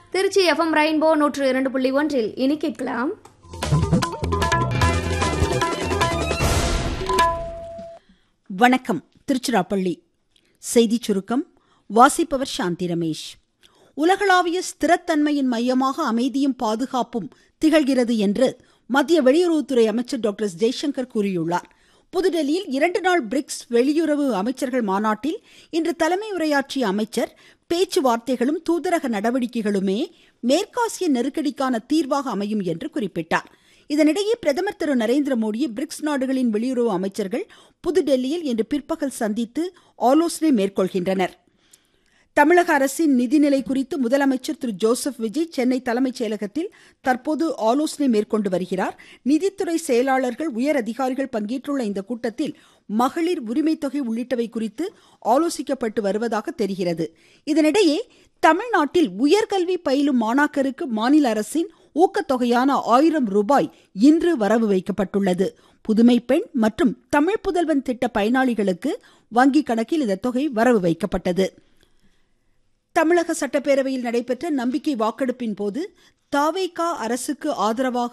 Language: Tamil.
திருச்சி எஃப்எம் ரெயின்போ நூற்று இரண்டு புள்ளி ஒன்றில் இனி கேட்கலாம் வணக்கம் திருச்சிராப்பள்ளி செய்திச் சுருக்கம் வாசிப்பவர் சாந்தி ரமேஷ் உலகளாவிய ஸ்திரத்தன்மையின் மையமாக அமைதியும் பாதுகாப்பும் திகழ்கிறது என்று மத்திய வெளியுறவுத்துறை அமைச்சர் டாக்டர் எஸ் ஜெய்சங்கர் கூறியுள்ளார் புதுடெல்லியில் இரண்டு நாள் பிரிக்ஸ் வெளியுறவு அமைச்சர்கள் மாநாட்டில் இன்று தலைமை உரையாற்றிய அமைச்சர் பேச்சுவார்த்தைகளும் தூதரக நடவடிக்கைகளுமே மேற்காசிய நெருக்கடிக்கான தீர்வாக அமையும் என்று குறிப்பிட்டார் இதனிடையே பிரதமர் திரு நரேந்திர மோடியை பிரிக்ஸ் நாடுகளின் வெளியுறவு அமைச்சர்கள் புதுடெல்லியில் இன்று பிற்பகல் சந்தித்து ஆலோசனை மேற்கொள்கின்றனர் தமிழக அரசின் நிதிநிலை குறித்து முதலமைச்சர் திரு ஜோசப் விஜய் சென்னை தலைமைச் செயலகத்தில் தற்போது ஆலோசனை மேற்கொண்டு வருகிறார் நிதித்துறை செயலாளர்கள் உயர் அதிகாரிகள் பங்கேற்றுள்ள இந்த கூட்டத்தில் மகளிர் உரிமை தொகை உள்ளிட்டவை குறித்து ஆலோசிக்கப்பட்டு வருவதாக தெரிகிறது இதனிடையே தமிழ்நாட்டில் உயர்கல்வி பயிலும் மாணாக்கருக்கு மாநில அரசின் ஊக்கத்தொகையான ஆயிரம் ரூபாய் இன்று வரவு வைக்கப்பட்டுள்ளது புதுமை பெண் மற்றும் தமிழ் புதல்வன் திட்ட பயனாளிகளுக்கு வங்கி கணக்கில் இந்த தொகை வரவு வைக்கப்பட்டது தமிழக சட்டப்பேரவையில் நடைபெற்ற நம்பிக்கை வாக்கெடுப்பின் போது தாவேகா அரசுக்கு ஆதரவாக